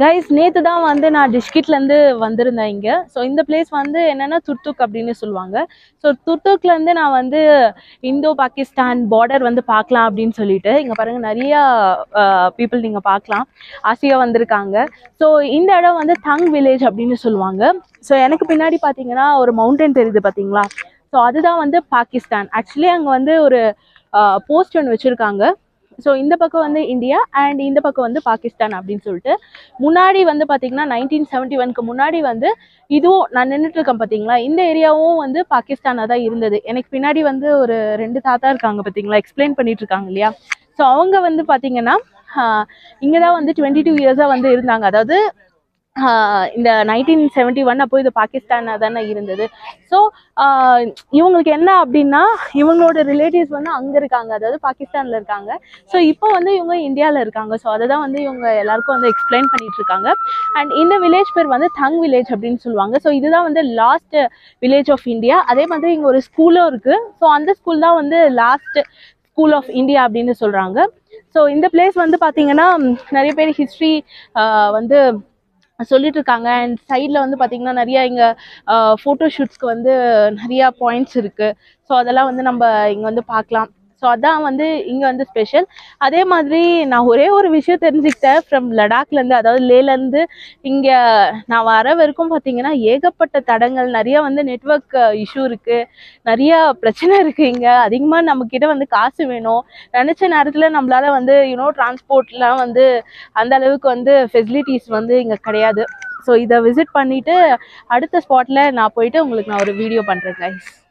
guys நேற்று தான் வந்து நான் டிஷ்கிட்லேருந்து வந்திருந்தேன் இங்கே ஸோ இந்த பிளேஸ் வந்து என்னென்னா துர்துக் அப்படின்னு சொல்லுவாங்க ஸோ துர்துக்லேருந்து நான் வந்து இந்தோ பாகிஸ்தான் பார்டர் வந்து பார்க்கலாம் அப்படின்னு சொல்லிட்டு இங்கே பாருங்கள் நிறையா பீப்புள் நீங்கள் பார்க்கலாம் ஆசையாக வந்திருக்காங்க ஸோ இந்த இடம் வந்து தங் வில்லேஜ் அப்படின்னு சொல்லுவாங்க ஸோ எனக்கு பின்னாடி பார்த்தீங்கன்னா ஒரு மவுண்டன் தெரியுது பார்த்தீங்களா ஸோ அதுதான் வந்து பாகிஸ்தான் ஆக்சுவலி அங்கே வந்து ஒரு போஸ்ட் ஒன்று வச்சுருக்காங்க ஸோ இந்த பக்கம் வந்து இந்தியா அண்ட் இந்த பக்கம் வந்து பாகிஸ்தான் அப்படின்னு சொல்லிட்டு முன்னாடி வந்து பார்த்தீங்கன்னா நைன்டீன் செவன்ட்டி ஒன்க்கு முன்னாடி வந்து இதுவும் நான் நின்றுட்டு இருக்கேன் பார்த்தீங்களா இந்த ஏரியாவும் வந்து பாகிஸ்தானாக தான் இருந்தது எனக்கு பின்னாடி வந்து ஒரு ரெண்டு தாத்தா இருக்காங்க பார்த்தீங்களா எக்ஸ்பிளைன் பண்ணிட்டு இருக்காங்க இல்லையா ஸோ அவங்க வந்து பார்த்தீங்கன்னா இங்கே தான் வந்து டுவெண்ட்டி டூ இயர்ஸாக வந்து இருந்தாங்க அதாவது ஆஹ் இந்த நைன்டீன் செவன்ட்டி ஒன் அப்போ இது பாகிஸ்தானாக தானே இருந்தது ஸோ இவங்களுக்கு என்ன அப்படின்னா இவங்களோட ரிலேட்டிவ்ஸ் வந்து அங்கே இருக்காங்க அதாவது பாகிஸ்தானில் இருக்காங்க ஸோ இப்போ வந்து இவங்க இந்தியாவில் இருக்காங்க ஸோ அதை தான் வந்து இவங்க எல்லாருக்கும் வந்து எக்ஸ்பிளைன் பண்ணிட்டு இருக்காங்க அண்ட் இந்த வில்லேஜ் பேர் வந்து தங் வில்லேஜ் அப்படின்னு சொல்லுவாங்க ஸோ இதுதான் வந்து லாஸ்ட் வில்லேஜ் ஆஃப் இந்தியா அதே மாதிரி இங்கே ஒரு ஸ்கூலும் இருக்குது ஸோ அந்த ஸ்கூல் தான் வந்து லாஸ்ட் ஸ்கூல் ஆஃப் இந்தியா அப்படின்னு சொல்கிறாங்க ஸோ இந்த பிளேஸ் வந்து பார்த்தீங்கன்னா நிறைய பேர் ஹிஸ்ட்ரி வந்து சொல்லிட்டு இருக்காங்க அண்ட் சைடில் வந்து பார்த்தீங்கன்னா நிறைய இங்கே ஃபோட்டோ ஷூட்ஸ்க்கு வந்து நிறையா பாயிண்ட்ஸ் இருக்குது ஸோ அதெல்லாம் வந்து நம்ம இங்கே வந்து பார்க்கலாம் ஸோ அதான் வந்து இங்கே வந்து ஸ்பெஷல் அதே மாதிரி நான் ஒரே ஒரு விஷயம் தெரிஞ்சுக்கிட்டேன் ஃப்ரம் லடாக்லேருந்து அதாவது லேலேருந்து இங்கே நான் வர வரைக்கும் பார்த்தீங்கன்னா ஏகப்பட்ட தடங்கள் நிறைய வந்து நெட்ஒர்க் இஷ்யூ இருக்குது நிறைய பிரச்சனை இருக்குது இங்கே அதிகமாக நம்மக்கிட்ட வந்து காசு வேணும் நினச்ச நேரத்தில் நம்மளால வந்து யூனோ டிரான்ஸ்போர்ட்லாம் வந்து அந்த அளவுக்கு வந்து ஃபெசிலிட்டிஸ் வந்து இங்கே கிடையாது ஸோ இதை விசிட் பண்ணிவிட்டு அடுத்த ஸ்பாட்டில் நான் போயிட்டு உங்களுக்கு நான் ஒரு வீடியோ பண்ணுறேன் கைஸ்